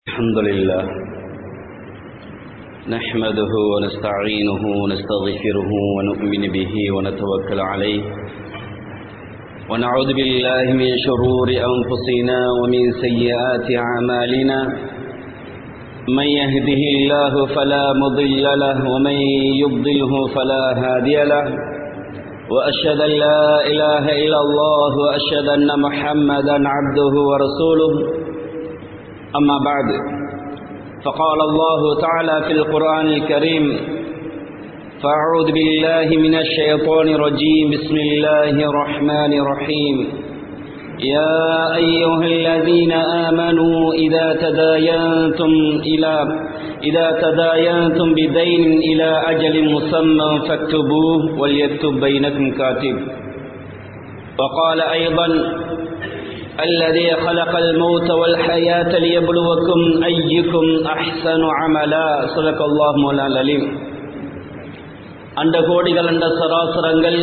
الحمد لله نحمده ونستعينه ونستغفره ونؤمن به ونتوكل عليه ونعوذ بالله من شرور أنفسنا ومن سيئات أعمالنا من يهده الله فلا مضل له ومن يضله فلا هادي له وأشهد أن لا إله إلا الله وأشهد أن محمدا عبده ورسوله أما بعد فقال الله تعالى في القرآن الكريم فأعوذ بالله من الشيطان الرجيم بسم الله الرحمن الرحيم يا أيها الذين آمنوا إذا تداينتم إلى إذا تداينتم بدين إلى أجل مسمى فاكتبوه وليكتب بينكم كاتب وقال أيضا الذي خلق الموت والحياة ليبلوكم أيكم أحسن عملا صدق الله مولانا العليم அண்ட கோடிகள் அண்ட சராசரங்கள்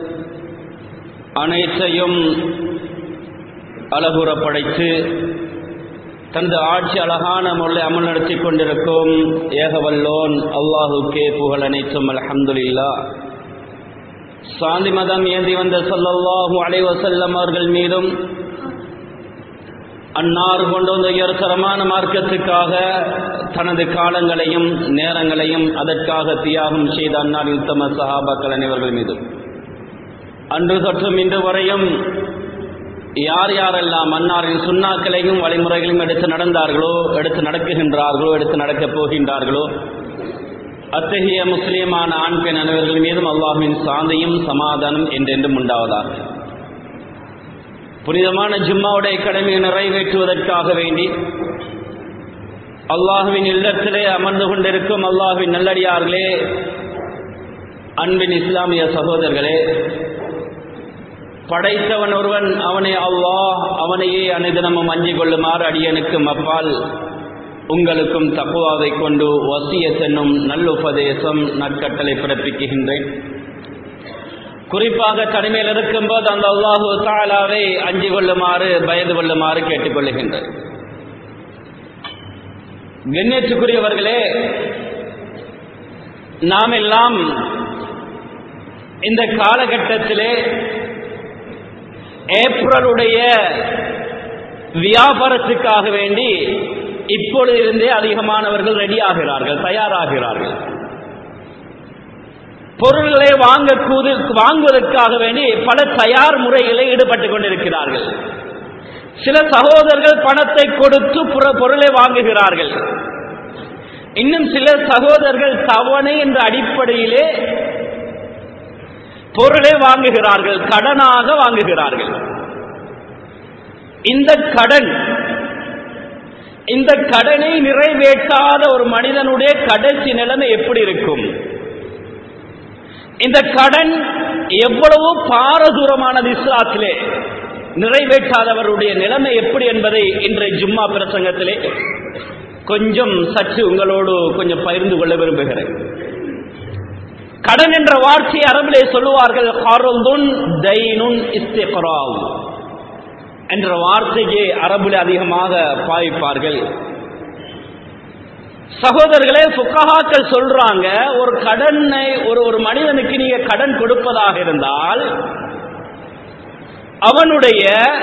அனைத்தையும் அழகுற படைத்து தனது ஆட்சி அழகான முறை அமல் நடத்தி கொண்டிருக்கும் ஏகவல்லோன் அல்லாஹுக்கே புகழ் அனைத்தும் அலமதுல்லா சாந்தி மதம் ஏந்தி வந்த சொல்லல்லாஹு அலைவசல்லம் அவர்கள் மீதும் அன்னார் கொண்டு வந்த உயர்தரமான மார்க்கத்துக்காக தனது காலங்களையும் நேரங்களையும் அதற்காக தியாகம் செய்த அன்னாரின் உத்தம சஹாபாக்கள் அனைவர்கள் மீதும் அன்று தொற்றும் இன்று வரையும் யார் யாரெல்லாம் அன்னாரின் சுண்ணாக்களையும் வழிமுறைகளையும் எடுத்து நடந்தார்களோ எடுத்து நடக்குகின்றார்களோ எடுத்து நடக்கப் போகின்றார்களோ அத்தகைய முஸ்லீமான ஆண் பெண் அனைவர்கள் மீதும் அல்லாஹின் சாந்தியும் சமாதானம் என்றென்றும் உண்டாவதாக புனிதமான ஜும்மாவுடைய கடமையை நிறைவேற்றுவதற்காக வேண்டி அல்லாஹுவின் இல்லத்திலே அமர்ந்து கொண்டிருக்கும் அல்லாஹுவின் நல்லடியார்களே அன்பின் இஸ்லாமிய சகோதரர்களே படைத்தவன் ஒருவன் அவனை அல்லாஹ் அவனையே அனுதினமும் அஞ்சிக் கொள்ளுமாறு அடியனுக்கும் அப்பால் உங்களுக்கும் தப்புவாவை கொண்டு வசியத் என்னும் நல்லுபதேசம் நற்கட்டளை பிறப்பிக்குகின்றேன் குறிப்பாக தனிமையில் இருக்கும்போது அந்த அல்லாஹு தாலாவை அஞ்சு கொள்ளுமாறு பயந்து கொள்ளுமாறு கேட்டுக்கொள்ளுகின்றது கண்ணியத்துக்குரியவர்களே நாம் எல்லாம் இந்த காலகட்டத்திலே ஏப்ரலுடைய வியாபாரத்துக்காக வேண்டி இப்பொழுதிருந்தே அதிகமானவர்கள் ரெடி ஆகிறார்கள் தயாராகிறார்கள் பொருள்களை வாங்க வாங்குவதற்காக வேண்டி பல தயார் முறைகளை ஈடுபட்டுக் கொண்டிருக்கிறார்கள் சில சகோதரர்கள் பணத்தை கொடுத்து புற பொருளை வாங்குகிறார்கள் இன்னும் சில சகோதரர்கள் தவணை என்ற அடிப்படையிலே பொருளை வாங்குகிறார்கள் கடனாக வாங்குகிறார்கள் இந்த கடன் இந்த கடனை நிறைவேற்றாத ஒரு மனிதனுடைய கடைசி நிலைமை எப்படி இருக்கும் இந்த கடன் எவ்வளவு பாரதூரமானது இஸ்லாத்திலே நிறைவேற்றாதவருடைய நிலைமை எப்படி என்பதை இன்றைய ஜும்மா பிரசங்கத்திலே கொஞ்சம் சற்று உங்களோடு கொஞ்சம் பகிர்ந்து கொள்ள விரும்புகிறேன் கடன் என்ற வார்த்தை அரபிலே சொல்லுவார்கள் என்ற வார்த்தைக்கு அரபில் அதிகமாக பாவிப்பார்கள் சகோதரர்களே சுக்கஹாக்கள் சொல்றாங்க ஒரு கடனை ஒரு ஒரு மனிதனுக்கு நீங்க கடன் கொடுப்பதாக இருந்தால் அவனுடைய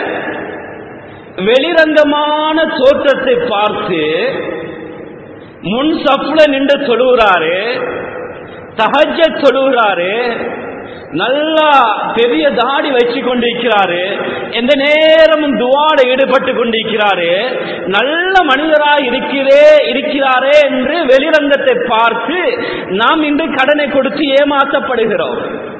வெளிரங்கமான தோற்றத்தை பார்த்து முன் சப்ல நின்று தொழுகிறாரு தகஜ தொழுகிறாரு நல்லா பெரிய தாடி வச்சு கொண்டிருக்கிறாரு எந்த நேரமும் துவாட ஈடுபட்டு கொண்டிருக்கிறாரு நல்ல மனிதராய் இருக்கிறே இருக்கிறாரே என்று வெளிரங்கத்தை பார்த்து நாம் இன்று கடனை கொடுத்து ஏமாற்றப்படுகிறோம்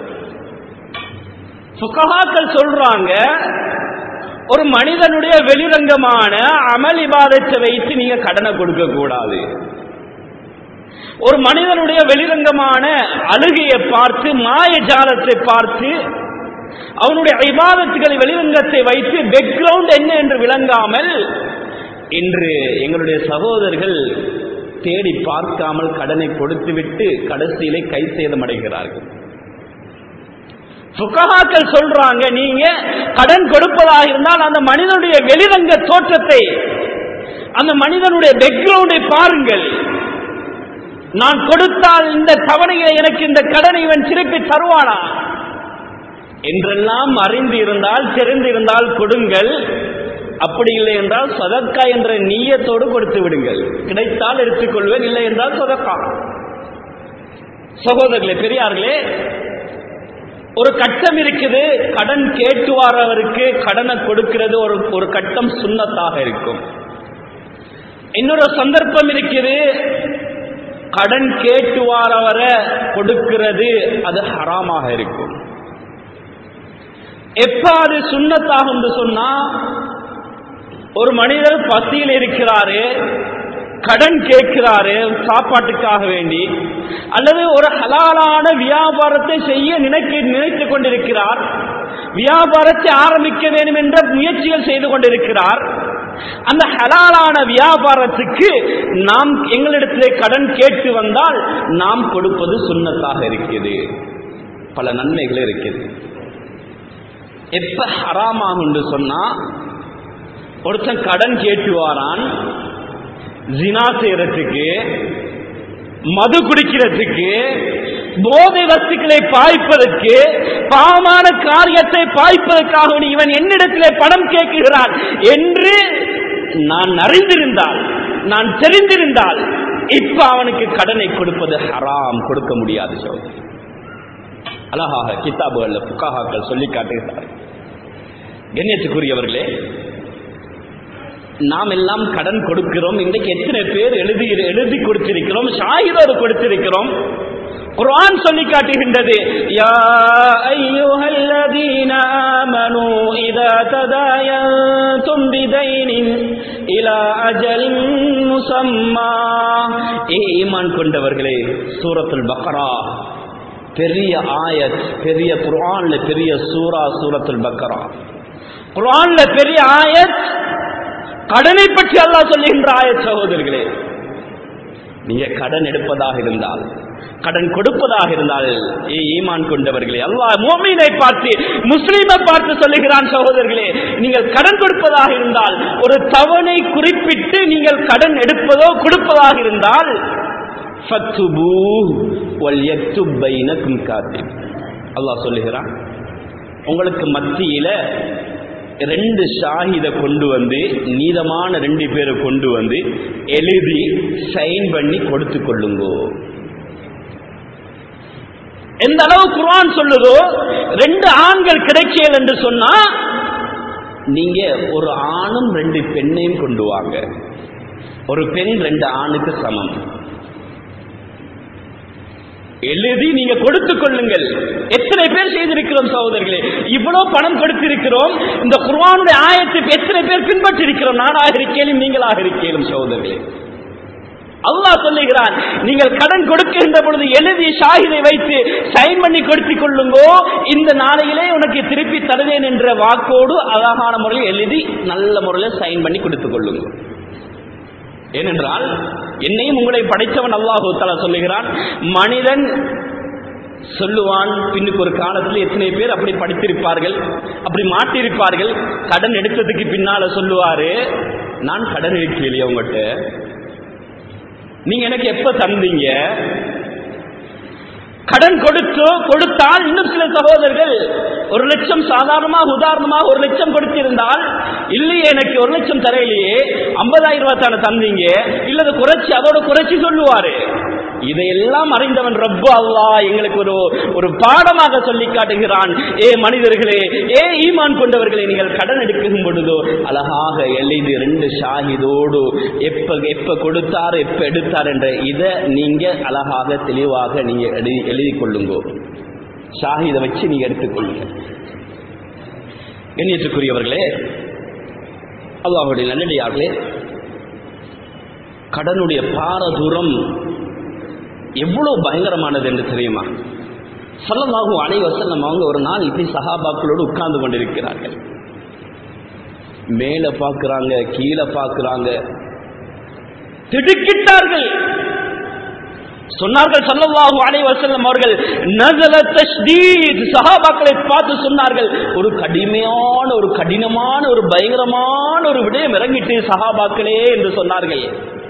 சுகஹாக்கள் சொல்றாங்க ஒரு மனிதனுடைய வெளிரங்கமான அமல் இபாதத்தை வைத்து நீங்க கடனை கொடுக்க கூடாது ஒரு மனிதனுடைய வெளிரங்கமான அழுகையை பார்த்து மாய ஜாலத்தை பார்த்து அவனுடைய விவாதத்துகளை வெளிரங்கத்தை வைத்து பேக்ரவுண்ட் என்ன என்று விளங்காமல் இன்று எங்களுடைய சகோதரர்கள் தேடி பார்க்காமல் கடனை கொடுத்துவிட்டு கடைசியிலே கை சேதமடைகிறார்கள் சுகஹாக்கள் சொல்றாங்க நீங்க கடன் கொடுப்பதாக இருந்தால் அந்த மனிதனுடைய வெளிரங்க தோற்றத்தை அந்த மனிதனுடைய பேக்ரவுண்டை பாருங்கள் நான் கொடுத்தால் இந்த தவணையை எனக்கு இந்த கடனை இவன் திருப்பி தருவானா என்றெல்லாம் அறிந்து இருந்தால் தெரிந்து இருந்தால் கொடுங்கள் அப்படி இல்லை என்றால் சதக்கா என்ற நீயத்தோடு கொடுத்து விடுங்கள் கிடைத்தால் எடுத்துக்கொள்வேன் இல்லை என்றால் சதக்கா சகோதரர்களே பெரியார்களே ஒரு கட்டம் இருக்குது கடன் கேட்டு வரவருக்கு கடனை கொடுக்கிறது ஒரு ஒரு கட்டம் சுண்ணத்தாக இருக்கும் இன்னொரு சந்தர்ப்பம் இருக்குது கடன் கேட்டு வரவரை கொடுக்கிறது அது ஹராமாக இருக்கும் எப்ப அது சுண்ணத்தாகும் என்று சொன்னா ஒரு மனிதர் பசியில் இருக்கிறாரு கடன் கேட்கிறாரு சாப்பாட்டுக்காக வேண்டி அல்லது ஒரு ஹலாலான வியாபாரத்தை செய்ய நினைக்க நினைத்துக் கொண்டிருக்கிறார் வியாபாரத்தை ஆரம்பிக்க வேண்டும் என்ற முயற்சிகள் செய்து கொண்டிருக்கிறார் அந்த ஹலாலான வியாபாரத்துக்கு நாம் எங்களிடத்திலே கடன் கேட்டு வந்தால் நாம் கொடுப்பது சுண்ணத்தாக இருக்குது பல நன்மைகள் இருக்குது எப்ப ஹராமாகும் என்று சொன்னா ஒருத்தன் கடன் கேட்டு வாரான் ஜினா செய்யறதுக்கு மது குடிக்கிறதுக்கு போதை வஸ்துக்களை பாய்ப்பதற்கு பாவமான காரியத்தை பாய்ப்பதற்காக இவன் என்னிடத்திலே பணம் கேட்கிறான் என்று நான் அறிந்திருந்தால் நான் தெரிந்திருந்தால் இப்ப அவனுக்கு கடனை கொடுப்பது ஹராம் கொடுக்க முடியாது சோதரி அழகாக கிதாபுகள்ல புக்காக்கள் சொல்லி காட்டுகிறார் கண்ணியத்துக்குரியவர்களே நாம் எல்லாம் கடன் கொடுக்கிறோம் இன்றைக்கு எத்தனை பேர் எழுதி எழுதி கொடுத்திருக்கிறோம் ஷாகிரோடு கொடுத்திருக்கிறோம் குர்ஆன் சொல்லி காட்டுகின்றது யா அய்யுஹல்லதீன ஆமனூ இதா ததாயன்தும் பிதைனின் இலா அஜலின் முஸம்மா ஏ ஈமான் கொண்டவர்களே சூரத்துல் பக்ரா பெரிய ஆயத் பெரிய குர்ஆன்ல பெரிய சூரா சூரத்துல் பக்ரா குர்ஆன்ல பெரிய ஆயத் கடனை பற்றி அல்லாஹ் சொல்லுகின்ற ஆயத் சகோதரர்களே நீங்க கடன் எடுப்பதாக இருந்தால் கடன் கொடுப்பதாக இருந்தால் ஏ ஈமான் கொண்டவர்களே அல்லாஹ் மோமீனை பார்த்து முஸ்லீமை பார்த்து சொல்லுகிறான் சகோதரர்களே நீங்கள் கடன் கொடுப்பதாக இருந்தால் ஒரு தவணை குறிப்பிட்டு நீங்கள் கடன் எடுப்பதோ கொடுப்பதாக இருந்தால் அல்லாஹ் சொல்லுகிறான் உங்களுக்கு மத்தியில ரெண்டு ஷாஹித கொண்டு வந்து நீதமான ரெண்டு பேரை கொண்டு வந்து எழுதி சைன் பண்ணி கொடுத்து கொள்ளுங்கோ எந்த அளவு குர்ஆன் சொல்லுதோ ரெண்டு ஆண்கள் கிடைக்கல என்று சொன்னா நீங்க ஒரு ஆணும் ரெண்டு பெண்ணையும் கொண்டு வாங்க ஒரு பெண் ரெண்டு ஆணுக்கு சமம் எழுதி நீங்க கொடுத்துக் கொள்ளுங்கள் எத்தனை பேர் செய்திருக்கிறோம் சகோதரர்களே இவ்வளவு பணம் கொடுத்திருக்கிறோம் இந்த குர்ஆனுடைய ஆயத்தை எத்தனை பேர் பின்பற்றி இருக்கிறோம் நானாக இருக்கேனும் நீங்களாக இருக்கேனும் சகோதரர்களே அல்லாஹ் சொல்லுகிறான் நீங்கள் கடன் கொடுக்கின்ற பொழுது எழுதி ஷாஹிதை வைத்து சைன் பண்ணி கொடுத்துக் கொள்ளுங்கோ இந்த நாளையிலே உனக்கு திருப்பி தருவேன் என்ற வாக்கோடு அழகான முறையில் எழுதி நல்ல முறையில் சைன் பண்ணி கொடுத்துக் கொள்ளுங்க ஏனென்றால் என்னையும் உங்களை படைத்தவன் அல்லாஹு தலா சொல்லுகிறான் மனிதன் சொல்லுவான் பின்னுக்கு ஒரு காலத்தில் எத்தனை பேர் அப்படி படித்திருப்பார்கள் அப்படி மாட்டிருப்பார்கள் கடன் எடுத்ததுக்கு பின்னால சொல்லுவாரு நான் கடன் எடுக்கலையே உங்கள்கிட்ட நீங்க எனக்கு எப்ப தந்தீங்க கடன் கொடுத்து கொடுத்தால் இன்னும் சில சகோதரர்கள் ஒரு லட்சம் சாதாரணமாக உதாரணமாக ஒரு லட்சம் கொடுத்திருந்தால் இல்லையே எனக்கு ஒரு லட்சம் தரையிலேயே ஐம்பதாயிரம் ரூபாய் தானே தந்தீங்க இல்லது குறைச்சி அதோட குறைச்சி சொல்லுவாரு இதையெல்லாம் அறிந்தவன் ரப்பு அல்லா எங்களுக்கு ஒரு ஒரு பாடமாக சொல்லி காட்டுகிறான் ஏ மனிதர்களே ஏ ஈமான் கொண்டவர்களே நீங்கள் கடன் எடுக்கும் பொழுதோ அழகாக எழுதி ரெண்டு ஷாஹிதோடு எப்ப எப்ப கொடுத்தார் எப்ப எடுத்தார் என்ற இதை நீங்க அழகாக தெளிவாக நீங்க எழுதி எழுதி கொள்ளுங்கோ ஷாஹிதை வச்சு நீங்க எடுத்துக்கொள்ளுங்க கண்ணியத்துக்குரியவர்களே அல்லாஹுடைய நல்லடியார்களே கடனுடைய பாரதூரம் எவ்வளவு பயங்கரமானது என்று தெரியுமா சொல்லமாகும் அனைவசம் அவங்க ஒரு நாள் இப்படி சகாபாக்களோடு உட்கார்ந்து கொண்டிருக்கிறார்கள் மேல பார்க்கிறாங்க கீழே பார்க்கிறாங்க திடுக்கிட்டார்கள் சொன்னார்கள் ஸல்லல்லாஹு அலைஹி வஸல்லம் அவர்கள் நஸல தஷ்தீத் சஹாபாக்களை பார்த்து சொன்னார்கள் ஒரு கடுமையான ஒரு கடினமான ஒரு பயங்கரமான ஒரு விடயம் இறங்கிட்டு சஹாபாக்களே என்று சொன்னார்கள்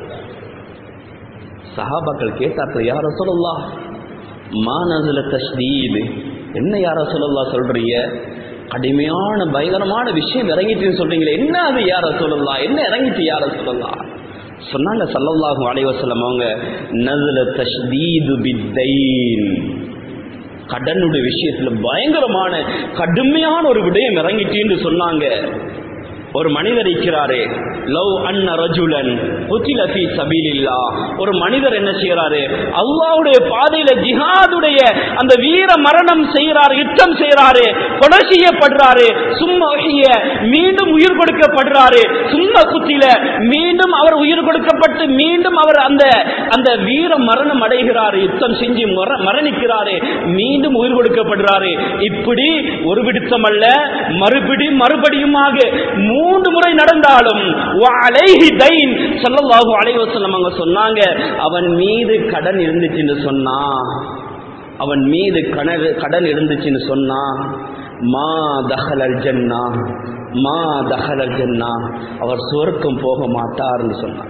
சஹாபாக்கள் கேட்டார்கள் யார சொல்லலாம் மா நஸல தஷ்தீத் என்ன யார சொல்லலாம் சொல்றீங்க கடுமையான பயங்கரமான விஷயம் இறங்கிட்டுன்னு சொல்றீங்களே என்ன அது யார சொல்லலாம் என்ன இறங்கிட்டு யார சொல்லலாம் சொன்னாங்க சல்லல்லாஹு அலைஹி வஸல்லம் அவங்க நஸ்ல தஷ்தீது பித்தைன் கடனுடைய விஷயத்துல பயங்கரமான கடுமையான ஒரு விடயம் இறங்கிட்டேன்னு சொன்னாங்க ஒரு மனிதர் இருக்கிறாரு லவ் அன்ன ரஜுலன் குத்தில ஃபீ சபீலில்லா ஒரு மனிதர் என்ன செய்யறாரு அல்லாஹ்வுடைய பாதையில ஜிஹாதுடைய அந்த வீர மரணம் செய்யறாரு யுத்தம் செய்யறாரு கொலை செய்யப்படுறாரு சும்மா உஹிய, மீண்டும் உயிர் கொடுக்கப்படுறாரு சும்மா குத்தில மீண்டும் அவர் உயிர் கொடுக்கப்பட்டு மீண்டும் அவர் அந்த அந்த வீர மரணம் அடைகிறாரு யுத்தம் செஞ்சு மர- மரணிக்கிறாரு மீண்டும் உயிர் கொடுக்கப்படுறாரு இப்படி ஒரு விடுத்தம் அல்ல மறுபடி மறுபடியுமாக மூன்று முறை நடந்தாலும் வஅலைஹி தைன் ஸல்லல்லாஹு அலைஹி வஸல்லம் அவங்க சொன்னாங்க அவன் மீது கடன் இருந்துச்சுன்னு சொன்னா அவன் மீது கண- கடன் இருந்துச்சுன்னு சொன்னா மா தஹலல் ஜன்னா மா தஹலல் ஜன்னா அவர் சுவர்க்கம் போக மாட்டார்னு சொன்னான்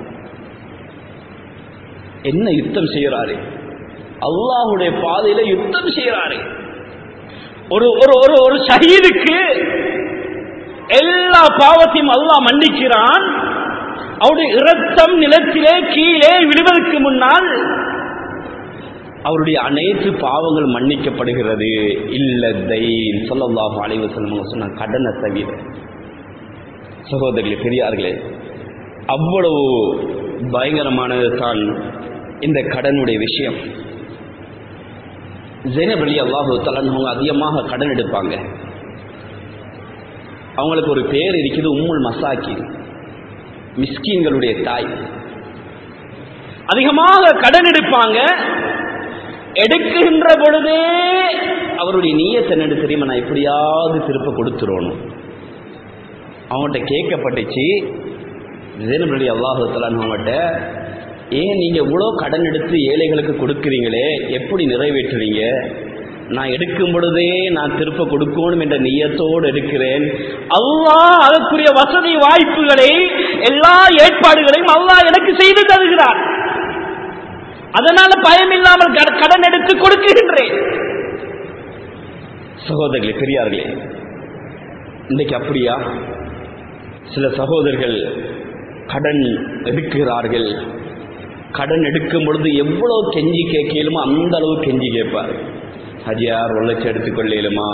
என்ன யுத்தம் செய்யறாரு அல்லாஹ்வுடைய பாதையில யுத்தம் செய்யறாரு ஒரு ஒரு ஒரு ஒரு ஷஹீதுக்கு எல்லா பாவத்தையும் அல்லாஹ் மன்னிக்கிறான் அவருடைய இரத்தம் நிலத்திலே கீழே விழுவதற்கு முன்னால் அவருடைய அனைத்து பாவங்கள் மன்னிக்கப்படுகிறது இல்லதை சொல்லல்லாஹு அலைஹி வஸல்லம் சொன்ன கடனை தவிர சகோதரர்களே பெரியார்களே அவ்வளவு பயங்கரமானது தான் இந்த கடனுடைய விஷயம் ஜெனப் அலி அல்லாஹு தலன் அவங்க அதிகமாக கடன் எடுப்பாங்க அவங்களுக்கு ஒரு பேர் இருக்குது உம்முல் மசாக்கி மிஸ்கீன்களுடைய தாய் அதிகமாக கடன் எடுப்பாங்க எடுக்கின்ற பொழுதே அவருடைய நீயத்தை என்ன தெரியுமா நான் எப்படியாவது திருப்ப கொடுத்துடணும் அவங்கள்ட்ட கேட்கப்பட்டுச்சு ஜெனபடி அல்லாஹு தலான் அவங்கள்ட்ட ஏன் நீங்க இவ்வளோ கடன் எடுத்து ஏழைகளுக்கு கொடுக்குறீங்களே எப்படி நிறைவேற்றுறீங்க நான் எடுக்கும் பொழுதே நான் திருப்ப கொடுக்கணும் என்ற நியத்தோடு எடுக்கிறேன் அல்லாஹ் அதற்குரிய வசதி வாய்ப்புகளை எல்லா ஏற்பாடுகளையும் அல்லாஹ் எனக்கு செய்து தருகிறார் அதனால பயமில்லாமல் கட- கடன் எடுத்து கொடுக்கின்றேன் சகோதரர்களே பெரியார்களே இன்னைக்கு அப்படியா சில சகோதரர்கள் கடன் எடுக்கிறார்கள் கடன் எடுக்கும் பொழுது எவ்வளவு கெஞ்சி கேட்கலுமோ அந்த அளவு கெஞ்சி கேட்பார் ஹஜியார் ஒரு லட்சம் எடுத்துக்கொள்ளலுமா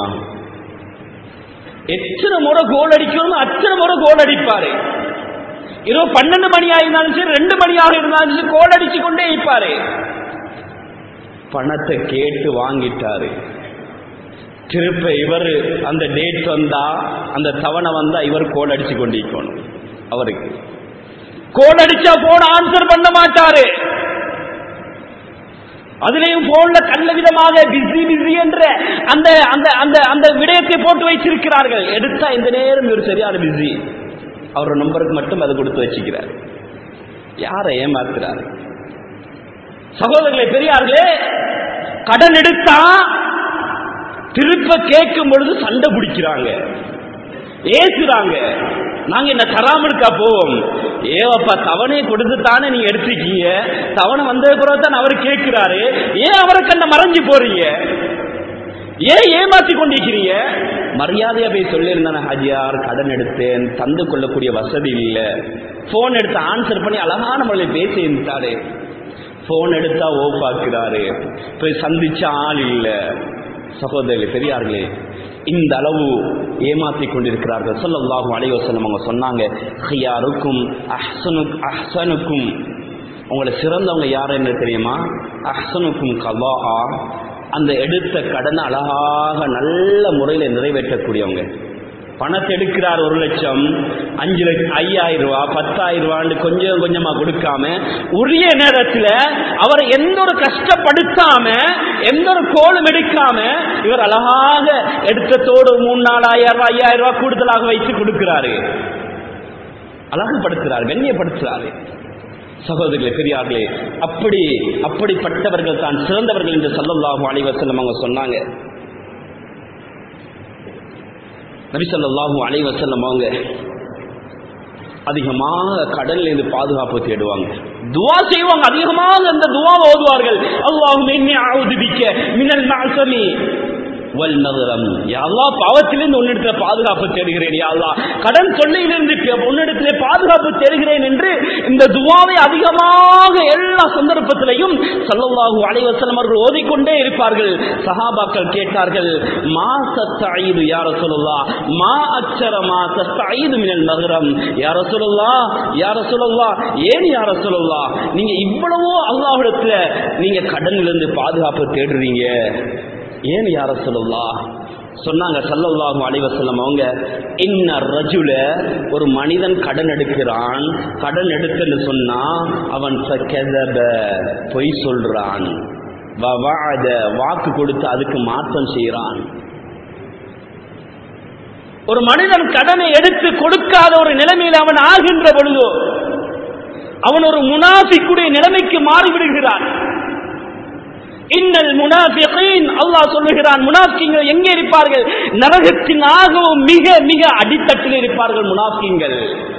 எத்தனை முறை கோல் அடிக்கணும் அத்தனை முறை கோல் அடிப்பாரு இரவு பன்னெண்டு மணியாக இருந்தாலும் சரி ரெண்டு மணியாக இருந்தாலும் சரி கோல் அடிச்சு கொண்டே இருப்பாரு பணத்தை கேட்டு வாங்கிட்டாரு திருப்ப இவர் அந்த டேட் வந்தா அந்த தவணை வந்தா இவர் கோல் அடிச்சு கொண்டிருக்கணும் அவருக்கு கோல் அடிச்சா போன் ஆன்சர் பண்ண மாட்டாரு அதுலயும் போன்ல கள்ள விதமாக பிஸி பிஸி என்ற அந்த அந்த அந்த அந்த விடயத்தை போட்டு வைத்திருக்கிறார்கள் எடுத்தா இந்த நேரம் இவர் சரியான பிஸி அவர் நம்பருக்கு மட்டும் அதை கொடுத்து வச்சுக்கிறார் யாரை ஏமாத்துறாரு சகோதரர்களே பெரியார்களே கடன் எடுத்தா திருப்ப கேட்கும் பொழுது சண்டை பிடிக்கிறாங்க ஏசுறாங்க நாங்க என்ன தராம இருக்கா போவோம் ஏவப்பா தவணை கொடுத்து தானே நீங்க எடுத்துக்கீங்க தவணை வந்த பிறகு தான் அவர் கேட்கிறாரு ஏன் அவரை கண்ட மறைஞ்சு போறீங்க ஏன் ஏமாத்தி கொண்டிருக்கிறீங்க மரியாதையா போய் சொல்லியிருந்தானே ஹாஜியார் கடன் எடுத்தேன் தந்து கொள்ளக்கூடிய வசதி இல்லை போன் எடுத்து ஆன்சர் பண்ணி அழகான முறையில் பேசி இருந்துட்டாரு போன் எடுத்தா ஓப்பாக்குறாரு போய் சந்திச்ச ஆள் இல்லை சகோதரர்களே பெரியார்களே இந்த அளவு ஏமாத்தி கொண்டிருக்கிறார்கள் ஸல்லல்லாஹு அலைஹி வஸல்லம் அவங்க சொன்னாங்க ஹியாருக்கும் அஹ்சனு அஹ்சனுக்கும் உங்களை சிறந்தவங்க யார் என்ன தெரியுமா அஹ்சனுக்கும் கவா அந்த எடுத்த கடனை அழகாக நல்ல முறையில் நிறைவேற்றக்கூடியவங்க பணத்தை எடுக்கிறார் ஒரு லட்சம் அஞ்சு லட்சம் ஐயாயிரம் ரூபாய் பத்தாயிரம் ரூபான்னு கொஞ்சம் கொஞ்சமா கொடுக்காம உரிய நேரத்தில் அவர் எந்த ஒரு கஷ்டப்படுத்தாம எந்த ஒரு கோலும் எடுக்காம இவர் அழகாக எடுத்ததோடு மூணு நாலாயிரம் ரூபாய் ஐயாயிரம் ரூபாய் கூடுதலாக வைத்து கொடுக்கிறாரு அழகுபடுத்துறார் கண்ணியப்படுத்துறாரு சகோதரர்களே பெரியார்களே அப்படி அப்படிப்பட்டவர்கள் தான் சிறந்தவர்கள் என்று சல்லல்லாஹு அலைஹி வஸல்லம் அவங்க சொன்னாங்க நபி ஸல்லல்லாஹு அலைஹி வஸல்லம் அவங்க அதிகமாக கடல்ல இருந்து பாதுகாப்பு தேடுவாங்க துவா செய்வாங்க அதிகமாக அந்த துவாவை ஓதுவார்கள் அல்லாஹும் இன்னி அவுது பிக்க மினல் மஅசமி வல் நகரம் யா அல்லாஹ் பாவத்திலிருந்து உன்னிடத்தில் பாதுகாப்பு தேடுகிறேன் யா அல்லாஹ் கடன் தொல்லையிலிருந்து உன்னிடத்திலே பாதுகாப்பு தேடுகிறேன் என்று இந்த துவாவை அதிகமாக எல்லா சந்தர்ப்பத்திலையும் ஸல்லல்லாஹு அலைஹி வஸல்லம் அவர்கள் ஓதிக்கொண்டே இருப்பார்கள் சஹாபாக்கள் கேட்டார்கள் மா சத்தஈது யா ரசூலுல்லாஹ் மா அச்சர மா சத்தஈது மினல் நகரம் யா ரசூலுல்லாஹ் யா ரசூலுல்லாஹ் ஏன் யா ரசூலுல்லாஹ் நீங்க இவ்வளவோ அல்லாஹ்விடத்துல நீங்க கடனிலிருந்து பாதுகாப்பு தேடுறீங்க ஏன் யார சொல்லலா சொன்னாங்க சல்லல்லாஹு அலைஹி வஸல்லம் அவங்க இன்ன ரஜுல ஒரு மனிதன் கடன் எடுக்கிறான் கடன் எடுத்துன்னு சொன்னா அவன் சகதப பொய் சொல்றான் வவாத வாக்கு கொடுத்து அதுக்கு மாற்றம் செய்கிறான் ஒரு மனிதன் கடனை எடுத்து கொடுக்காத ஒரு நிலைமையில் அவன் ஆகின்ற பொழுதோ அவன் ஒரு முனாஃபிக்குடைய நிலைமைக்கு மாறிவிடுகிறான் இன்னல் முனாஃபிகீன் அல்லாஹ் சொல்லுகிறான் முனாஃபிகீன்கள் எங்கே இருப்பார்கள் நரகத்தின் ஆகவும் மிக மிக அடித்தட்டில் இருப்பார்கள் முனாஃபிகீன்கள்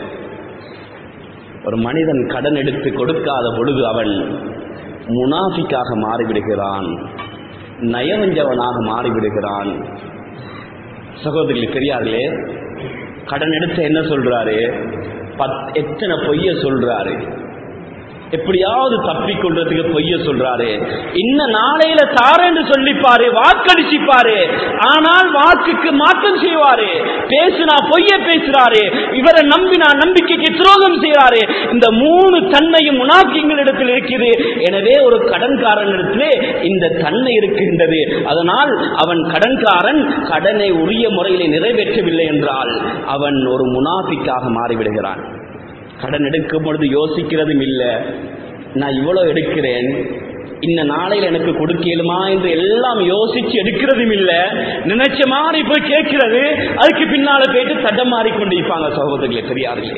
ஒரு மனிதன் கடன் எடுத்து கொடுக்காத பொழுது அவன் முனாஃபிக்காக மாறிவிடுகிறான் நயவஞ்சவனாக மாறிவிடுகிறான் சகோதரிகள் பெரியார்களே கடன் எடுத்து என்ன சொல்றாரு பத் எத்தனை பொய்ய சொல்றாரு எப்படியாவது தப்பிக்கொள்றதுக்கு பொய்ய சொல்றாரு இன்ன நாளையில தாரேன்னு சொல்லிப்பாரு வாக்களிச்சிப்பாரு ஆனால் வாக்குக்கு மாற்றம் செய்வாரு பேசுனா பொய்ய பேசுறாரு இவரை நம்பினா நம்பிக்கைக்கு துரோகம் செய்யறாரு இந்த மூணு தன்மையும் முனாக்கியங்களிடத்தில் இருக்குது எனவே ஒரு கடன்காரனிடத்திலே இந்த தன்மை இருக்கின்றது அதனால் அவன் கடன்காரன் கடனை உரிய முறையிலே நிறைவேற்றவில்லை என்றால் அவன் ஒரு முனாஃபிக்காக மாறிவிடுகிறான் கடன் எடுக்கும் பொழுது யோசிக்கிறதும் இல்லை நான் இவ்வளோ எடுக்கிறேன் இந்த நாளையில் எனக்கு கொடுக்கலுமா என்று எல்லாம் யோசிச்சு எடுக்கிறதும் இல்லை நினைச்ச மாதிரி போய் கேட்கிறது அதுக்கு பின்னால போயிட்டு தடம் கொண்டிருப்பாங்க சகோதரர்களே பெரியார்களே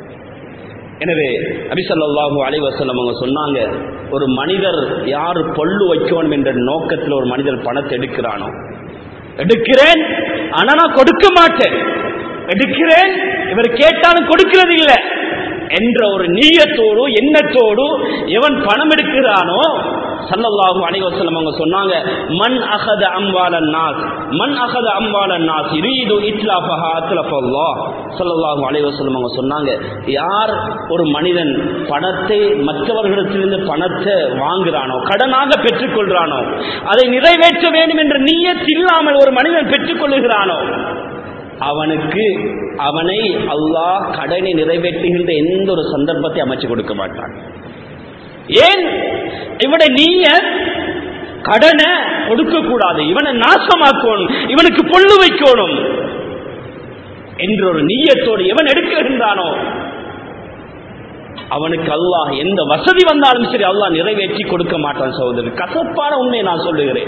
எனவே அபிசல்லாஹு அலைவசல்லம் அவங்க சொன்னாங்க ஒரு மனிதர் யார் பொல்லு வைக்கணும் என்ற நோக்கத்தில் ஒரு மனிதர் பணத்தை எடுக்கிறானோ எடுக்கிறேன் ஆனா நான் கொடுக்க மாட்டேன் எடுக்கிறேன் இவர் கேட்டாலும் கொடுக்கிறது இல்லை என்ற ஒரு நீயத்தோடு எண்ணத்தோடு எவன் பணம் எடுக்கிறானோ சல்லல்லாஹு அலைஹி வஸல்லம் அவங்க சொன்னாங்க மன் அகத அம்வாலன் நாஸ் மன் அகத அம்வாலன் நாஸ் யுரீது இத்லாஃபஹா அத்லஃபல்லாஹ் ஸல்லல்லாஹு அலைஹி வஸல்லம் அவங்க சொன்னாங்க யார் ஒரு மனிதன் பணத்தை மற்றவர்களிடத்திலிருந்து பணத்தை வாங்குறானோ கடனாக பெற்றுக்கொள்றானோ அதை நிறைவேற்ற வேண்டும் என்ற நீயத் இல்லாமல் ஒரு மனிதன் பெற்றுக்கொள்ளுகிறானோ அவனுக்கு அவனை அல்லாஹ் கடனை நிறைவேற்றுகின்ற எந்த ஒரு சந்தர்ப்பத்தை அமைச்சு கொடுக்க மாட்டான் ஏன் இவனை நீய கடனை கொடுக்க கூடாது இவனை நாசமாக்கணும் இவனுக்கு பொல்லு வைக்கணும் என்ற ஒரு நீயத்தோடு எவன் எடுக்கின்றானோ அவனுக்கு அல்லாஹ் எந்த வசதி வந்தாலும் சரி அல்லாஹ் நிறைவேற்றி கொடுக்க மாட்டான் சகோதரர் கசப்பான உண்மையை நான் சொல்லுகிறேன்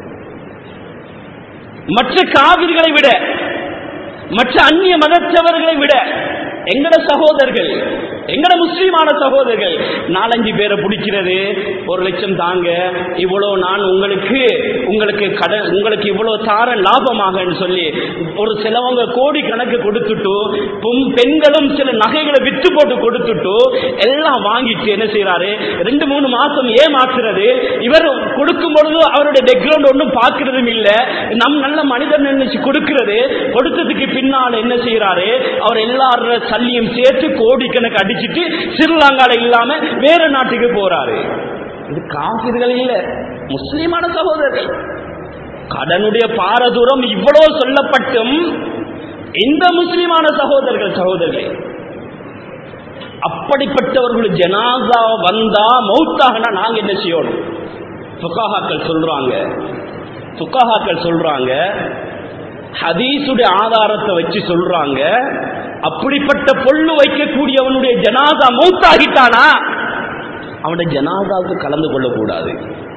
மற்ற காவிர்களை விட மற்ற அந்நிய மதத்தவர்களை விட எங்கட சகோதரர்கள் எங்கட முஸ்லீமான சகோதரர்கள் நாலஞ்சு பேரை பிடிக்கிறது ஒரு லட்சம் தாங்க இவ்வளோ நான் உங்களுக்கு உங்களுக்கு கடன் உங்களுக்கு இவ்வளோ தார லாபமாக சொல்லி ஒரு சிலவங்க கோடி கணக்கு கொடுத்துட்டு பொம் பெண்களும் சில நகைகளை வித்து போட்டு கொடுத்துட்டு எல்லாம் வாங்கிட்டு என்ன செய்யறாரு ரெண்டு மூணு மாசம் ஏமாத்துறது இவர் கொடுக்கும் பொழுது அவருடைய பேக்ரவுண்ட் ஒன்றும் பார்க்கறதும் இல்லை நம் நல்ல மனிதன் நினைச்சு கொடுக்கிறது கொடுத்ததுக்கு பின்னால் என்ன செய்யறாரு அவர் எல்லாரோட சல்லியும் சேர்த்து கோடிக்கணக்கு அடிச்சிட்டு ஸ்ரீலங்கால இல்லாம வேற நாட்டுக்கு போறாரு இது காபிர்கள் இல்ல முஸ்லிமான சகோதரர்கள் கடனுடைய பாரதூரம் இவ்வளவு சொல்லப்பட்டும் இந்த முஸ்லிமான சகோதரர்கள் சகோதரர்களே அப்படிப்பட்டவர்கள் ஜனாசா வந்தா மௌத்தாகனா நாங்க என்ன செய்யணும் சுகாஹாக்கள் சொல்றாங்க சுகாஹாக்கள் சொல்றாங்க ஹதீசுடைய ஆதாரத்தை வச்சு சொல்றாங்க அப்படிப்பட்ட பொல்லு வைக்கக்கூடியவனுடைய ஜனாதா மௌத்தாகிட்டானா அவனுடைய ஜனாதாவுக்கு கலந்து கொள்ளக்கூடாது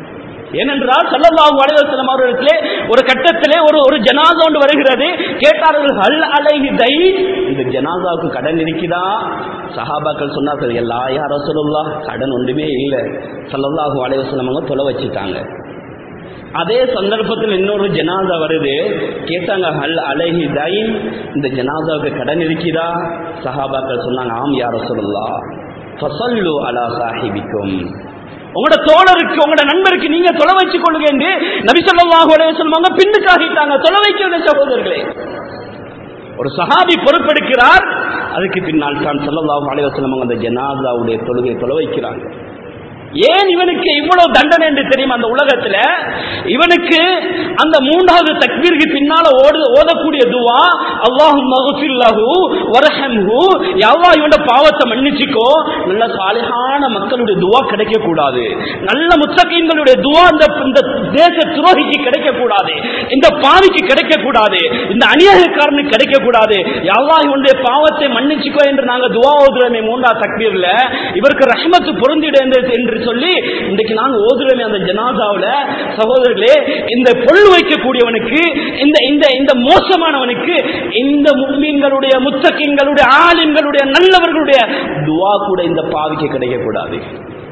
ஏனென்றால் சல்லல்லாஹு அலைஹி வஸல்லம் அவர்களுக்கு ஒரு கட்டத்திலே ஒரு ஒரு ஜனாசா ஒன்று வருகிறது கேட்டார்கள் ஹல் அலைஹி தை இந்த ஜனாசாவுக்கு கடன் இருக்குதா சஹாபாக்கள் சொன்னார்கள் எல்லா யார் ரசூலுல்லாஹ் கடன் ஒன்றுமே இல்லை சல்லல்லாஹு அலைஹி வஸல்லம் அவங்க தொலை வச்சுட்டாங்க அதே சந்தர்ப்பத்தில் இன்னொரு ஜனாதா வருது கேட்டாங்க ஹல் அலைஹி தைன் இந்த ஜனாதாவுக்கு கடன் இருக்குதா சஹாபாக்கள் சொன்னாங்க ஆம் யார் ரசூலுல்லாஹ் ஃபஸல்லு அலா சாஹிபிக்கும் உங்களோட தோழருக்கு உங்களோட நண்பருக்கு நீங்க தொலை வச்சுக் கொள்ளுங்க என்று நபி ஸல்லல்லாஹு அலைஹி வஸல்லம் பின்னுக்காகிட்டாங்க தொலை வைக்க சகோதரர்களே ஒரு சஹாபி பொறுப்பெடுக்கிறார் அதுக்கு பின்னால் தான் ஸல்லல்லாஹு அலைஹி வஸல்லம் அந்த ஜனாதாவுடைய தொழுகை தொலை வைக்கிறாங்க ஏன் இவனுக்கு இவ்வளவு தண்டனை என்று தெரியும் அந்த உலகத்துல இவனுக்கு அந்த மூன்றாவது தக்பீருக்கு பின்னால ஓடு ஓதக்கூடிய துவா அல்லாஹு மகஃபில்லஹு வரஹம்ஹு யல்லாஹ் இவனோட பாவத்தை மன்னிச்சுக்கோ நல்ல சாலிஹான மக்களுடைய துவா கிடைக்க கூடாது நல்ல முத்தகீன்களுடைய துவா இந்த இந்த தேச துரோகிக்கு கிடைக்க கூடாது இந்த பாவிக்கு கிடைக்க கூடாது இந்த அநியாயக்காரனுக்கு கிடைக்க கூடாது யல்லாஹ் இவனுடைய பாவத்தை மன்னிச்சுக்கோ என்று நாங்க துவா ஓதுறோமே மூன்றாவது தக்பீர்ல இவருக்கு ரஹ்மத்து பொருந்திட என்று சொல்லி இன்றைக்கு நாங்க ஓதுறோமே அந்த ஜனாதாவுல சகோதரர்களே இந்த பொருள் வைக்கக்கூடியவனுக்கு இந்த இந்த இந்த மோசமானவனுக்கு இந்த முக்மீன்களுடைய முத்தக்கிங்களுடைய ஆலிம்களுடைய நல்லவர்களுடைய துவா கூட இந்த பாவிக்கு கிடைக்கக்கூடாது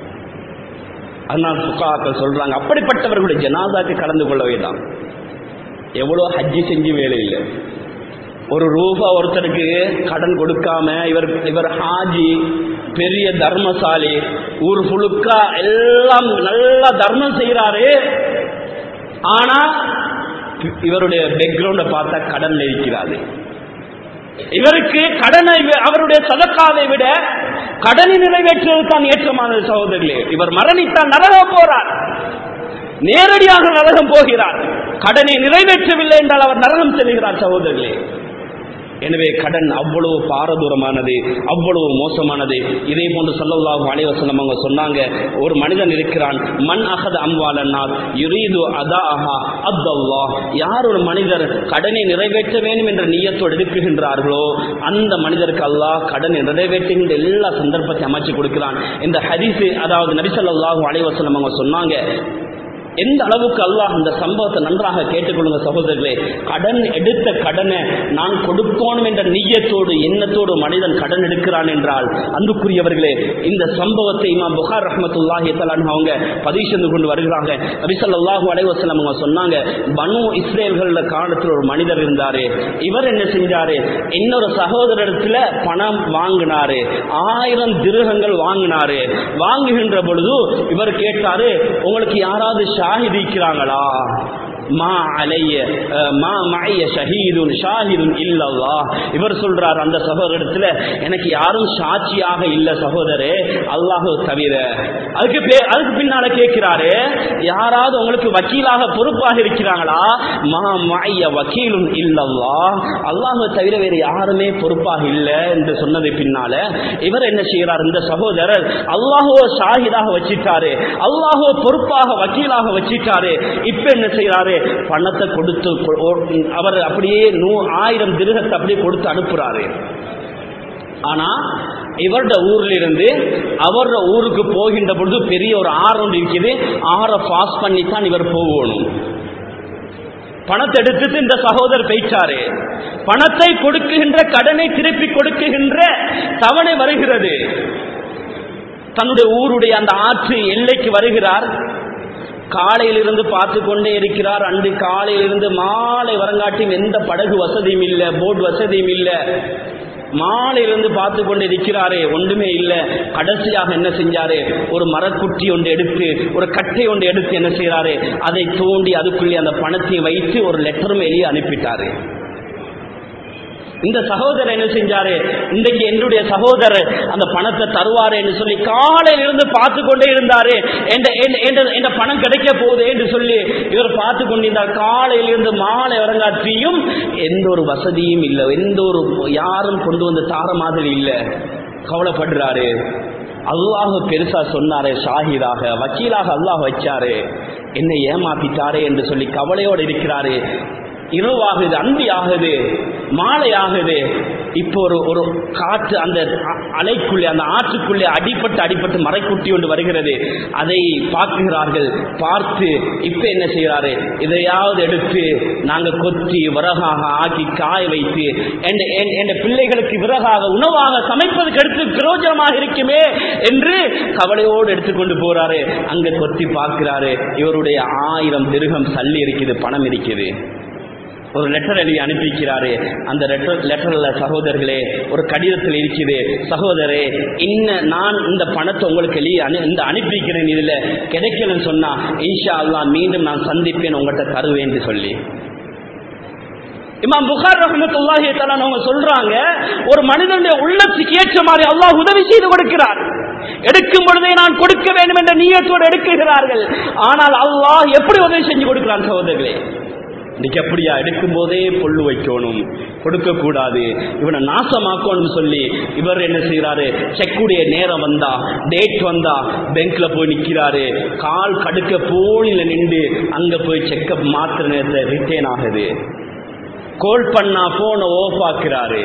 அதனால் புக்காக்கள் சொல்றாங்க அப்படிப்பட்டவர்களுடைய ஜனாதாக்கு கலந்து கொள்ளவே தான் எவ்வளவு ஹஜ்ஜி செஞ்சு வேலை இல்லை ஒரு ரூபா ஒருத்தருக்கு கடன் கொடுக்காம இவர் இவர் ஹாஜி பெரிய தர்மசாலி ஊர் புழுக்கா எல்லாம் நல்லா தர்மம் செய்யறாரு ஆனா இவருடைய பேக்ரவுண்ட பார்த்தா கடன்ல இருக்கிறாரு இவருக்கு கடனை வி- அவருடைய சதக்காவை விட கடனை நிறைவேற்றுவது தான் ஏற்றமானது சகோதரர்களே இவர் மரணித்தால் நரகம் போறார் நேரடியாக நரகம் போகிறார் கடனை நிறைவேற்றவில்லை என்றால் அவர் நரகம் செல்கிறார் சகோதரர்களே எனவே கடன் அவ்வளவு பாரதூரமானது அவ்வளவு மோசமானது இதே போன்று சொல்லல்லாஹு அலைஹி வஸல்லம் அவங்க சொன்னாங்க ஒரு மனிதன் இருக்கிறான் மண் அகத அம்வாலன்னார் யுரீது அதாஹா அத்தல்லாஹ் யார் ஒரு மனிதர் கடனை நிறைவேற்ற வேண்டும் என்ற நியத்தோடு இருக்குகின்றார்களோ அந்த மனிதருக்கு அல்லாஹ் கடனை நிறைவேற்றுகின்ற எல்லா சந்தர்ப்பத்தை அமைச்சு கொடுக்கிறான் இந்த ஹதீஸ் அதாவது நபி ஸல்லல்லாஹு அலைஹி வஸல்லம் அவங்க சொன்னாங்க எந்த அளவுக்கு அல்லாஹ் இந்த சம்பவத்தை நன்றாக கேட்டுக்கொள்ளுங்க சகோதரர்களே கடன் எடுத்த கடனை நான் கொடுக்கணும் என்ற நிய்யத்தோடு எண்ணத்தோடு மனிதன் கடன் எடுக்கிறான் என்றால் அன்புக்குரியவர்களே இந்த சம்பவத்தை இமாம் புகார் ரஹ்மத்துல்லாஹி தலான் அவங்க பதிவு செய்து கொண்டு வருகிறாங்க நபிசல்லாஹு அலைவசலம் அவங்க சொன்னாங்க பனு இஸ்ரேல்கள காலத்தில் ஒரு மனிதர் இருந்தாரு இவர் என்ன செஞ்சாரு இன்னொரு சகோதரத்துல பணம் வாங்கினாரு ஆயிரம் திருகங்கள் வாங்கினாரு வாங்குகின்ற பொழுது இவர் கேட்டாரு உங்களுக்கு யாராவது ஷாஹிதிக்கிறாங்களா மா அலைய அஹ், மா மழைய ஷஹீதுன் ஷாஹிதுன் இல்லல்லா இவர் சொல்றார் அந்த சகோதரத்துல எனக்கு யாரும் சாட்சியாக இல்ல சகோதரே அல்லாஹு தவிர அதுக்கு பே அதுக்கு பின்னால கேட்கிறாரு யாராவது உங்களுக்கு வக்கீலாக பொறுப்பாக இருக்கிறாங்களா மா மழைய வக்கீலும் இல்லல்லா அல்லாஹு தவிர வேறு யாருமே பொறுப்பாக இல்லை என்று சொன்னது பின்னால இவர் என்ன செய்கிறார் இந்த சகோதரர் அல்லாஹுவ ஷாஹிதாக வச்சிட்டாரு அல்லாஹுவ பொறுப்பாக வக்கீலாக வச்சிட்டாரு இப்ப என்ன செய்யறாரு பணத்தை கொடுத்து கொ- ஓ- அவர் அப்படியே நூ ஆயிரம் திருகத்தை அப்படியே கொடுத்து அனுப்புறாரு ஆனா இவருடைய ஊர்ல இருந்து அவரோட ஊருக்கு போகின்ற பொழுது பெரிய ஒரு ஆறு ஒன்று இருக்குது ஆறை பாஸ் பண்ணி தான் இவர் போகணும் பணத்தை எடுத்துட்டு இந்த சகோதரர் பேச்சாரு பணத்தை கொடுக்குகின்ற கடனை திருப்பி கொடுக்குகின்ற தவணை வருகிறது தன்னுடைய ஊருடைய அந்த ஆற்று எல்லைக்கு வருகிறார் காலையிலிருந்து பார்த்து கொண்டே இருக்கிறார் அன்று காலையிலிருந்து மாலை வரங்காட்டியும் எந்த படகு வசதியும் இல்லை போட் வசதியும் இல்லை மாலையிலிருந்து பார்த்து கொண்டு இருக்கிறாரே ஒன்றுமே இல்லை கடைசியாக என்ன செஞ்சாரு ஒரு மரக்குட்டி ஒன்று எடுத்து ஒரு கட்டை ஒன்று எடுத்து என்ன செய்யறாரு அதை தோண்டி அதுக்குள்ளே அந்த பணத்தை வைத்து ஒரு லெட்டரும் எழுதி அனுப்பிட்டாரு இந்த சகோதரர் என்ன செஞ்சாரு இன்றைக்கு என்னுடைய சகோதரர் அந்த பணத்தை தருவாரு என்று சொல்லி காலையில இருந்து பார்த்து கொண்டே இருந்தாரு என்ற- என்ற- என்ற- என்ற பணம் கிடைக்க போகுது என்று சொல்லி இவர் பார்த்து கொண்டிருந்தார் காலையில இருந்து மாலை வரங்காற்றியும் எந்த ஒரு வசதியும் இல்லை எந்த ஒரு யாரும் கொண்டு வந்து தார மாதிரி இல்லை கவலைப்படுறாரு அல்லாஹ் பெருசா சொன்னாரே ஷாஹிதாக வக்கீலாக அல்லாஹ் வச்சாரு என்னை ஏமாத்திட்டாரே என்று சொல்லி கவலையோடு இருக்கிறாரு இரவாகுது அந்தி ஆகுது மாலை ஆகுது இப்போ ஒரு ஒரு காற்று அந்த அ- அலைக்குள்ளே அந்த ஆற்றுக்குள்ளே அடிபட்டு அடிபட்டு மறைக்குட்டி ஒன்று வருகிறது அதை பார்க்கிறார்கள் பார்த்து இப்ப என்ன செய்யறாரு இதையாவது எடுத்து நாங்க கொத்தி விறகாக ஆக்கி காய வைத்து என்- என்- என் பிள்ளைகளுக்கு விறகாக உணவாக சமைப்பதற்கு எடுத்து பிரயோஜனமாக இருக்குமே என்று கவலையோடு எடுத்துக்கொண்டு போறாரு அங்க கொத்தி பார்க்கிறாரு இவருடைய ஆயிரம் திருகம் சல்லி இருக்குது பணம் இருக்குது ஒரு லெட்டர் எழுதி அனுப்பிக்கிறாரு அந்த லெட்டர் லெட்டர்ல சகோதரர்களே ஒரு கடிதத்தில் இருக்குது சகோதரே இன்ன நான் இந்த பணத்தை உங்களுக்கு எழுதி அனு இந்த அனுப்பிக்கிறேன் இதுல கிடைக்கலன்னு சொன்னா இன்ஷா அல்லாஹ் மீண்டும் நான் சந்திப்பேன் உங்கள்கிட்ட தருவேன் என்று சொல்லி இமாம் புகார் ரஹமத்துல்லாஹி தஆலா அவங்க சொல்றாங்க ஒரு மனிதனுடைய உள்ளத்துக்கு ஏற்ற மாதிரி அல்லாஹ் உதவி செய்து கொடுக்கிறார் எடுக்கும் பொழுதே நான் கொடுக்க வேண்டும் என்ற நீயத்தோடு எடுக்குகிறார்கள் ஆனால் அல்லாஹ் எப்படி உதவி செஞ்சு கொடுக்கிறான் சகோதரர்களே இன்னைக்கு அப்படியா எடுக்கும் போதே பொல்லு வைக்கணும் கொடுக்க கூடாது இவனை நாசமாக்கணும் சொல்லி இவர் என்ன செய்யறாரு செக்குடைய நேரம் வந்தா டேட் வந்தா பேங்க்ல போய் நிக்கிறாரு கால் கடுக்க போனில நின்று அங்க போய் செக்கப் மாத்திர நேரத்தை ரிட்டேன் ஆகுது கோல் பண்ணா போனை ஓஃப் ஆக்குறாரு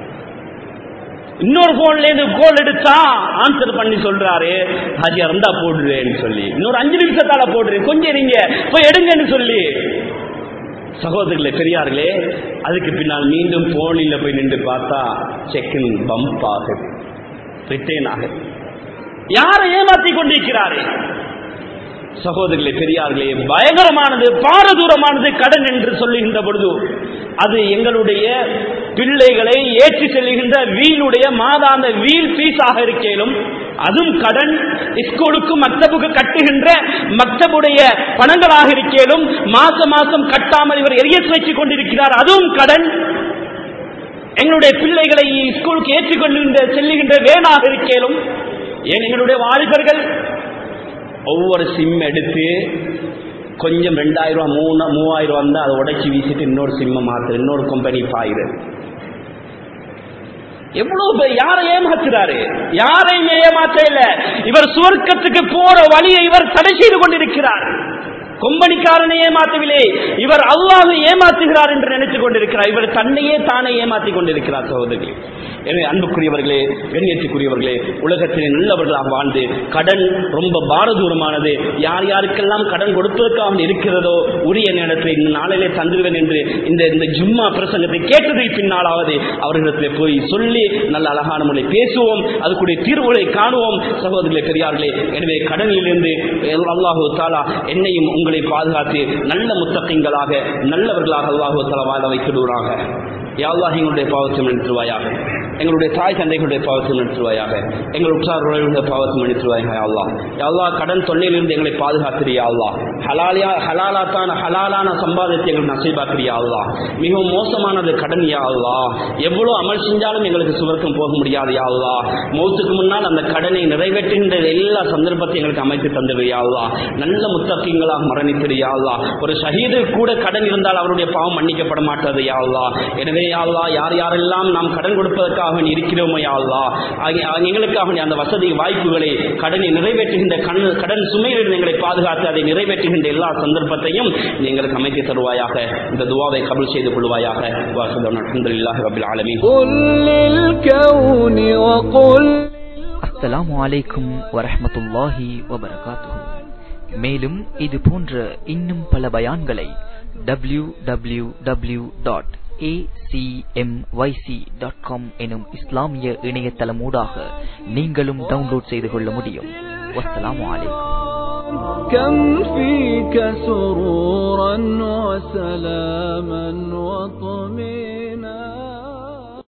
இன்னொரு போன்ல இருந்து கோல் எடுத்தா ஆன்சர் பண்ணி சொல்றாரு ஹஜி இருந்தா போடுறேன்னு சொல்லி இன்னொரு அஞ்சு நிமிஷத்தால போடுறேன் கொஞ்சம் இருங்க போய் எடுங்கன்னு சொல்லி சகோதரர்களே பெரியார்களே அதுக்கு பின்னால் மீண்டும் போனில் போய் நின்று பார்த்தா செக்கின் பம்ப் ஆகுது ரிட்டேன் ஆகுது யாரை ஏமாத்தி கொண்டிருக்கிறாரு சகோதரர்களே பெரியார்களே பயங்கரமானது பாரதூரமானது கடன் என்று சொல்லுகின்ற பொழுது அது எங்களுடைய பிள்ளைகளை ஏற்றி செல்லுகின்ற வீலுடைய மாதாந்த வீல் பீஸாக இருக்கேனும் அதுவும் கடன் ஸ்கூலுக்கு மக்தபுக்கு கட்டுகின்ற மக்தபுடைய பணங்களாக இருக்கேனும் மாசம் மாசம் கட்டாமல் இவர் எரியத் வைத்துக் கொண்டிருக்கிறார் அதுவும் கடன் எங்களுடைய பிள்ளைகளை ஸ்கூலுக்கு ஏற்றிக்கொள்கின்ற செல்லுகின்ற வேனாக இருக்கேனும் ஏன் எங்களுடைய வாலிபர்கள் ஒவ்வொரு சிம் எடுத்து கொஞ்சம் ரெண்டாயிரம் ரூபா மூணு மூவாயிரம் ரூபா இருந்தால் அதை உடைச்சி வீசிட்டு இன்னொரு சிம்மை மாத்து இன்னொரு கம்பெனி பாயுது எவ்வளவு பேர் யாரை ஏமாத்துறாரு யாரையும் ஏமாற்ற இல்ல இவர் சுவர்க்கத்துக்கு போற வழியை இவர் தடை செய்து கொண்டிருக்கிறார் கொம்பனிக்காரனை ஏமாத்தவில்லை இவர் அல்லாஹ் ஏமாத்துகிறார் என்று நினைத்துக் கொண்டிருக்கிறார் இவர் தன்னையே தானே ஏமாத்திக் கொண்டிருக்கிறார் சகோதரி எனவே அன்புக்குரியவர்களே கண்ணியத்துக்குரியவர்களே உலகத்திலே நல்லவர்களாக வாழ்ந்து கடன் ரொம்ப பாரதூரமானது யார் யாருக்கெல்லாம் கடன் கொடுப்பதற்காக இருக்கிறதோ உரிய நேரத்தை இந்த நாளிலே தந்துடுவேன் என்று இந்த இந்த ஜும்மா பிரசங்கத்தை கேட்டதுக்கு பின்னாலாவது அவர்களிடத்தில் போய் சொல்லி நல்ல அழகான முறை பேசுவோம் அதுக்குடைய தீர்வுகளை காணுவோம் சகோதரர்களே பெரியார்களே எனவே கடனிலிருந்து அல்லாஹு தாலா என்னையும் உங்களை பாதுகாத்து நல்ல முத்தகங்களாக நல்லவர்களாக அல்லாஹு தாலா வாழ வைக்கிடுவாராக யாழ்லாஹ் எங்களுடைய பாவத்தை மன்னித்துருவாயாக எங்களுடைய தாய் தந்தைகளுடைய பாவத்தை மன்னித்துருவாயாக எங்கள் உற்றார்களுடைய பாவத்தை மன்னித்துருவாயாக யாழ்லா யாழ்லா கடன் தொல்லையிலிருந்து எங்களை பாதுகாக்கிறியா அல்லா ஹலாலியா ஹலாலாத்தான ஹலாலான சம்பாதத்தை எங்களுக்கு நசைபாக்கிறியா அல்லா மிகவும் மோசமானது கடன் யா அல்லா எவ்வளவு அமல் செஞ்சாலும் எங்களுக்கு சுவர்க்கம் போக முடியாது யா அல்லா மௌத்துக்கு முன்னால் அந்த கடனை நிறைவேற்றுகின்ற எல்லா சந்தர்ப்பத்தையும் எங்களுக்கு அமைத்து தந்துடுறியா அல்லா நல்ல முத்தக்கிங்களாக மரணித்திரியா அல்லா ஒரு ஷஹீது கூட கடன் இருந்தால் அவருடைய பாவம் மன்னிக்கப்பட மாட்டாது யா அல்லா எனவே யா அல்லா யார் யாரெல்லாம் நாம் கடன் கொடுப்பதற்காக வேண்டி இருக்கிறோமோ யா அல்லா ஆகிய- ஆகிய எங்களுக்காக வேண்டி அந்த வசதி வாய்ப்புகளை கடனை நிறைவேற்றுகின்ற கண் கடன் சுமையிலிருந்து எங்களை பாதுகாத்து அதை நிறைவேற்றுகின்ற எல்லா சந்தர்ப்பத்தையும் நீ எங்களுக்கு அமைத்து தருவாயாக இந்த துவாவை கபல் செய்து கொள்வாயாக வாசதம் அல்ஹம்துலில்லாஹி ரபில் ஆலமீன் قل للكون وقل அஸ்ஸலாமு அலைக்கும் வரஹ்மத்துல்லாஹி வபரகாத்துஹு மேலும் இது போன்ற இன்னும் பல பயான்களை W W W dot dot com எனும் இஸ்லாமிய இணையதளமூடாக நீங்களும் டவுன்லோட் செய்து கொள்ள முடியும் வஸ்ஸலாமு அலைக்கும் كم فيك سرورا وسلاما وطمئنا